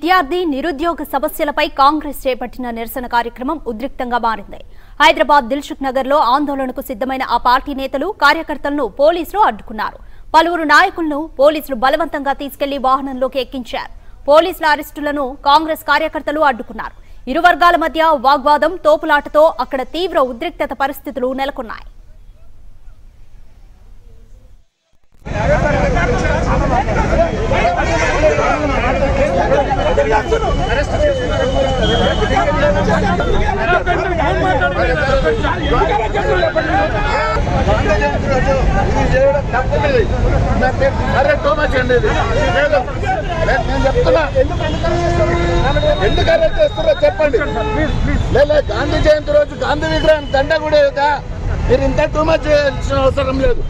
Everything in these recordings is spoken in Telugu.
విద్యార్థి నిరుద్యోగ సమస్యలపై కాంగ్రెస్ చేపట్టిన నిరసన కార్యక్రమం ఉద్రిక్తంగా మారింది హైదరాబాద్ దిల్సుఖ్ నగర్ లో ఆందోళనకు సిద్దమైన ఆ పార్టీ నేతలు కార్యకర్తలను పోలీసులు అడ్డుకున్నారు పలువురు నాయకులను పోలీసులు బలవంతంగా తీసుకెళ్లి వాహనంలోకి ఎక్కించారు పోలీసుల అరెస్టులను కాంగ్రెస్ కార్యకర్తలు అడ్డుకున్నారు ఇరు వర్గాల మధ్య వాగ్వాదం తోపులాటతో అక్కడ తీవ్ర ఉద్రిక్తత పరిస్థితులు నెలకొన్నాయి అరే టూ మచ్ అండి ఇది లేదు. లేదు, నేను చెప్తున్నా ఎందుకు అరెస్ట్ చేస్తారో చెప్పండి లేదా గాంధీ జయంతి రోజు గాంధీ విగ్రహం దండ కూడా కదా మీరు ఇంత టూ మచ్ చేయాల్సిన అవసరం లేదు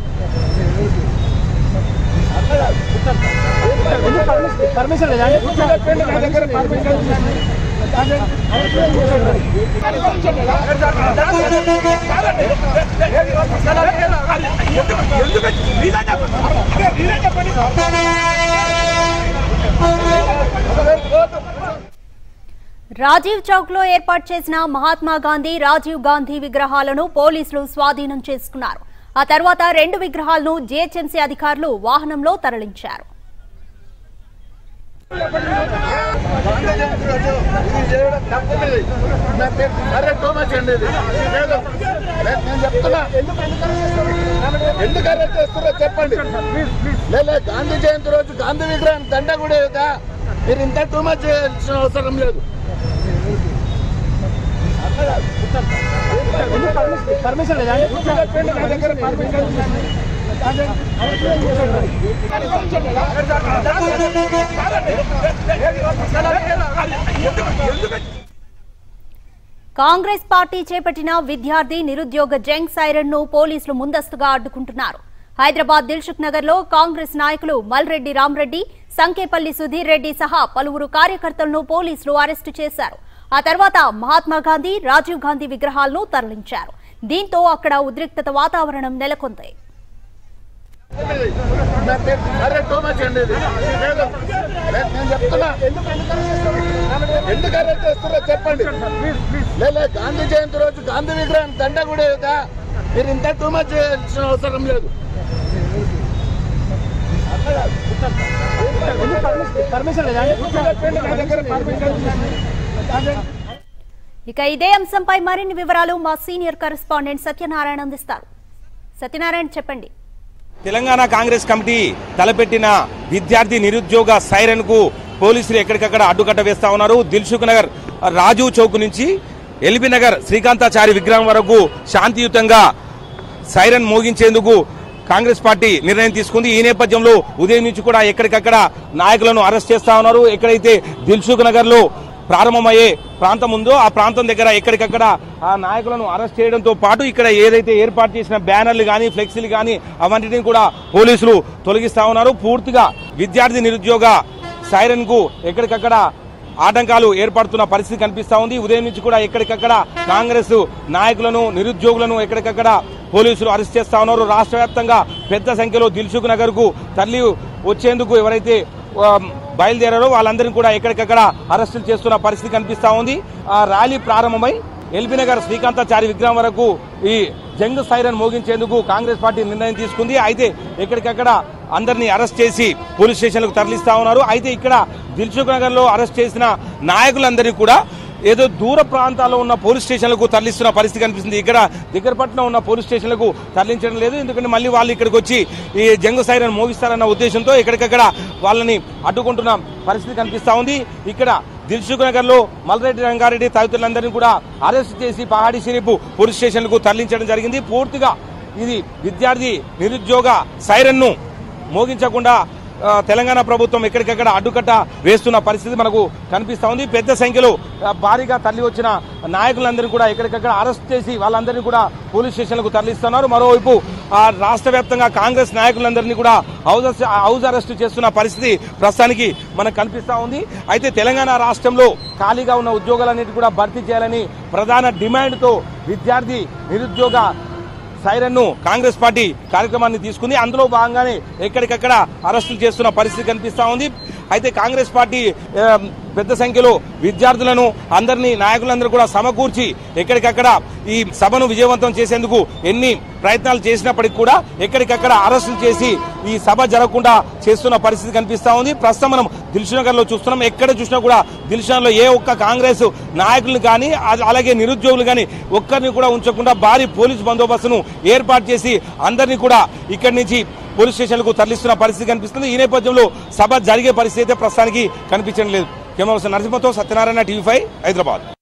పర్మిషన్ లేదా చెప్పండి, నా దగ్గర permission ఉంది. రాజీవ్ చౌక్ లో ఏర్పాటు చేసిన మహాత్మా గాంధీ రాజీవ్ గాంధీ విగ్రహాలను పోలీసులు స్వాధీనం చేసుకున్నారు ఆ తర్వాత రెండు విగ్రహాలను జీహెచ్ఎంసీ అధికారులు వాహనంలో తరలించారు గాంధీ జయంతి రోజు ఇది చేయడం తప్పదు ఇది. అరే టూ మచ్ అండి ఇది లేదు. లేదు, నేను చెప్తున్నా ఎందుకు అరెస్ట్ చేస్తారో చెప్పండి లేదా గాంధీ జయంతి రోజు గాంధీ విగ్రహం దండ కూడా కదా మీరు ఇంత టూ మచ్ చేయాల్సిన అవసరం లేదు పర్మిషన్ లేదా చెప్పండి, నా దగ్గర permission ఉంది. కాంగ్రెస్ పార్టీ చేపట్టిన విద్యార్థి నిరుద్యోగ జంగ్ సైరన్ ను పోలీసులు ముందస్తుగా అడ్డుకుంటున్నారు హైదరాబాద్ దిల్సుఖ్ నగర్ లో కాంగ్రెస్ నాయకులు మల్రెడ్డి రామ్రెడ్డి సంకేపల్లి సుధీర్ రెడ్డి సహా పలువురు కార్యకర్తలను పోలీసులు అరెస్టు చేశారు ఆ తర్వాత మహాత్మా గాంధీ రాజీవ్ గాంధీ విగ్రహాలను తరలించారు దీంతో అక్కడ ఉద్రిక్తత వాతావరణం నెలకొంది అరే టూ మచ్ అండి ఇది లేదు. లేదు, నేను చెప్తున్నా ఎందుకు అరెస్ట్ చేస్తారో చెప్పండి లేదా గాంధీ జయంతి రోజు గాంధీ విగ్రహం దండ కూడా కదా మీరు ఇంత టూ మచ్ చేయాల్సిన అవసరం లేదు పర్మిషన్ లేదా చెప్పండి, నా దగ్గర permission ఉంది. ఇక ఇదే అంశంపై మరిన్ని వివరాలు మా సీనియర్ కరెస్పాండెంట్ సత్యనారాయణ అందిస్తారు సత్యనారాయణ చెప్పండి తెలంగాణ కాంగ్రెస్ కమిటీ తలపెట్టిన విద్యార్థి నిరుద్యోగ సైరన్ కు పోలీసులు ఎక్కడికక్కడ అడ్డుకట్ట వేస్తా ఉన్నారు దిల్సుఖ్ నగర్ రాజీవ్ చౌక్ నుంచి ఎల్బీ నగర్ శ్రీకాంతాచారి విగ్రహం వరకు శాంతియుతంగా సైరన్ మోగించేందుకు కాంగ్రెస్ పార్టీ నిర్ణయం తీసుకుంది ఈ నేపథ్యంలో ఉదయం నుంచి కూడా ఎక్కడికక్కడ నాయకులను అరెస్ట్ చేస్తా ఉన్నారు ఎక్కడైతే దిల్సుఖ్ నగర్ లో ప్రారంభమయ్యే ప్రాంతం ఉందో ఆ ప్రాంతం దగ్గర ఎక్కడికక్కడ ఆ నాయకులను అరెస్ట్ చేయడంతో పాటు ఇక్కడ ఏదైతే ఏర్పాటు చేసిన బ్యానర్లు కానీ ఫ్లెక్సీలు కానీ అవన్నిటిని కూడా పోలీసులు తొలగిస్తా ఉన్నారు పూర్తిగా విద్యార్థి నిరుద్యోగ సైరన్ కు ఎక్కడికక్కడ ఆటంకాలు ఏర్పడుతున్న పరిస్థితి కనిపిస్తా ఉంది ఉదయం నుంచి కూడా ఎక్కడికక్కడ కాంగ్రెస్ నాయకులను నిరుద్యోగులను ఎక్కడికక్కడ పోలీసులు అరెస్ట్ చేస్తా ఉన్నారు రాష్ట్ర వ్యాప్తంగా పెద్ద సంఖ్యలో దిల్సుఖ్ నగర్ కు తరలి వచ్చేందుకు ఎవరైతే ఆ, బయలుదేరారో వాళ్ళందరినీ కూడా ఎక్కడికక్కడ అరెస్టులు చేస్తున్న పరిస్థితి కనిపిస్తా ఉంది ఆ ర్యాలీ ప్రారంభమై ఎల్బీ నగర్ శ్రీకాంతాచారి విగ్రహం వరకు ఈ జంగ్ సైరన్ మోగించేందుకు కాంగ్రెస్ పార్టీ నిర్ణయం తీసుకుంది అయితే ఎక్కడికక్కడ అందరినీ అరెస్ట్ చేసి పోలీస్ స్టేషన్లకు తరలిస్తా ఉన్నారు అయితే ఇక్కడ దిల్సుఖ్ నగర్ లో అరెస్ట్ చేసిన నాయకులందరినీ కూడా ఏదో దూర ప్రాంతాల్లో ఉన్న పోలీస్ స్టేషన్లకు తరలిస్తున్న పరిస్థితి కనిపిస్తుంది ఇక్కడ దగ్గరపట్నం ఉన్న పోలీస్ స్టేషన్లకు తరలించడం లేదు ఎందుకంటే మళ్ళీ వాళ్ళు ఇక్కడికి వచ్చి ఈ జంగు సైరన్ మోగిస్తారన్న ఉద్దేశంతో ఎక్కడికక్కడ వాళ్ళని అడ్డుకుంటున్న పరిస్థితి కనిపిస్తా ఉంది ఇక్కడ దిల్సుఖ్ నగర్ లో మల్రెడ్డి రంగారెడ్డి తదితరులందరినీ కూడా అరెస్ట్ చేసి పహాడి షరీఫ్ పోలీస్ స్టేషన్లకు తరలించడం జరిగింది పూర్తిగా ఇది విద్యార్థి నిరుద్యోగ సైరన్ ను మోగించకుండా ఆ, తెలంగాణ ప్రభుత్వం ఎక్కడికక్కడ అడ్డుకట్ట వేస్తున్న పరిస్థితి మనకు కనిపిస్తా ఉంది పెద్ద సంఖ్యలో ఆ, భారీగా తరలి వచ్చిన నాయకులందరినీ కూడా ఎక్కడికక్కడ అరెస్ట్ చేసి వాళ్ళందరినీ కూడా పోలీస్ స్టేషన్లకు తరలిస్తున్నారు మరోవైపు ఆ, రాష్ట్ర వ్యాప్తంగా కాంగ్రెస్ నాయకులందరినీ కూడా హౌస్ అరెస్ట్- హౌస్ అరెస్ట్ చేస్తున్న పరిస్థితి ప్రస్తుతానికి మనకు కనిపిస్తా ఉంది అయితే తెలంగాణ రాష్ట్రంలో ఖాళీగా ఉన్న ఉద్యోగాలన్నిటి కూడా భర్తీ చేయాలని ప్రధాన డిమాండ్తో విద్యార్థి నిరుద్యోగ సైరన్ ను కాంగ్రెస్ పార్టీ కార్యక్రమాన్ని తీసుకుంది అందులో భాగంగానే ఎక్కడికక్కడ అరెస్టులు చేస్తున్న పరిస్థితి కనిపిస్తా ఉంది అయితే కాంగ్రెస్ పార్టీ ఆ, పెద్ద సంఖ్యలో విద్యార్థులను అందరినీ నాయకులందరూ కూడా సమకూర్చి ఎక్కడికక్కడ ఈ సభను విజయవంతం చేసేందుకు ఎన్ని ప్రయత్నాలు చేసినప్పటికీ కూడా ఎక్కడికక్కడ అరెస్టులు చేసి ఈ సభ జరగకుండా చేస్తున్న పరిస్థితి కనిపిస్తా ఉంది ప్రస్తుతం మనం దిల్షునగర్ లో చూస్తున్నాం ఎక్కడ చూసినా కూడా దిల్షునగర్ లో ఏ ఒక్క కాంగ్రెస్ నాయకులు కానీ అ- అలాగే నిరుద్యోగులు కానీ ఒక్కరిని కూడా ఉంచకుండా భారీ పోలీసు బందోబస్తును ఏర్పాటు చేసి అందరినీ కూడా ఇక్కడి నుంచి పోలీస్ స్టేషన్లకు తరలిస్తున్న పరిస్థితి కనిపిస్తుంది ఈ నేపథ్యంలో సభ జరిగే పరిస్థితి అయితే ప్రస్తుతానికి కనిపించడం లేదు కెమెరా పర్సన్ నరసింహతో సత్యనారాయణ టీవీ ఫైవ్ హైదరాబాద్